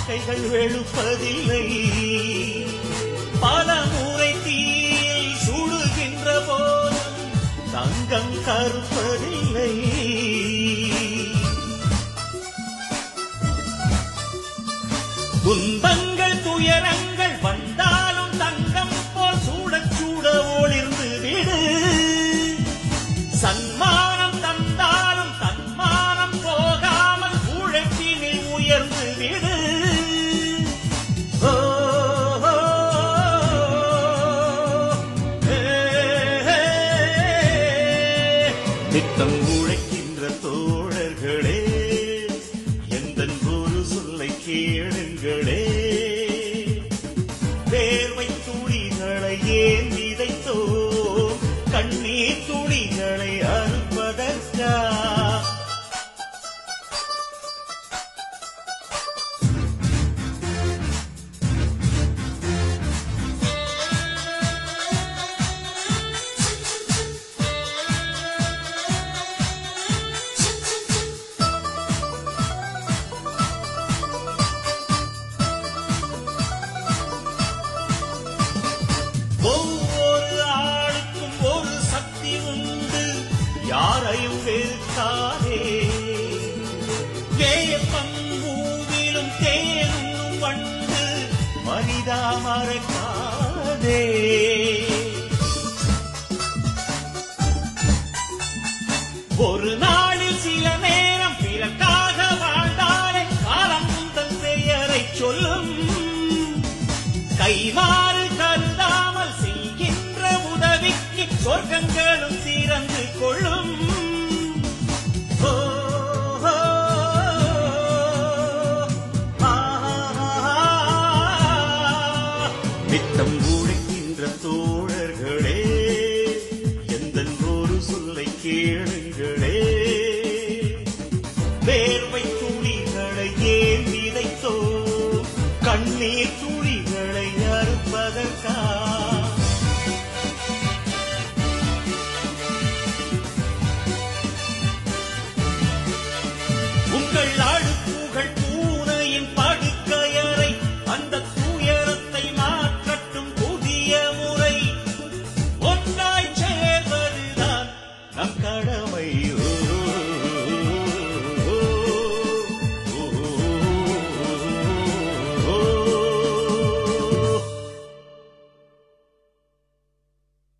வாழ்க்கைகள் வெளுப்பதில்லை பல முறை தீயில் சுடுகின்ற போதும் தங்கம் கருப்பதில்லை துன்பங்கள் துயரங்கள் வந்தாலும் தங்கம் போல் சூடச் சூட ஒளிர்ந்து விடு சன்மானம் தந்தாலும் தன்மானம் போகாமல் உழைப்பினில் உயர்ந்து விடு ஓ, ஓ, ஏ, ஏ, நித்தம் உழைக்கின்ற தோழர்களே எந்த ஒரு சொல்லை கேளுங்களே வேர்வை துளிகளை ஏன் விதைத்தோ கண்ணீர் துளிகளை அறுப்பதற்கா ஒவ்வொரு ஆளுக்கும் ஒரு சக்தி உண்டு யாரையும் வெறுக்காதே வேப்பம் பூவிலும் தேனும் வண்டு மனிதா மறக்காதே ஒரு நாளில் சில நேரம் பிறக்காக வாழ்ந்தாலே காலம் உந்தன் பெயரை சொல்லும் கைமாறு கருதாமல் செய்கின்ற உதவிக்கு சொர்க்கங்களும் திறந்து கொள்ளும் ஓ, ஓ, ஆ, நித்தம் உழைக்கின்ற தோழர்களே எந்த ஒரு சொல்லை கேளுங்களே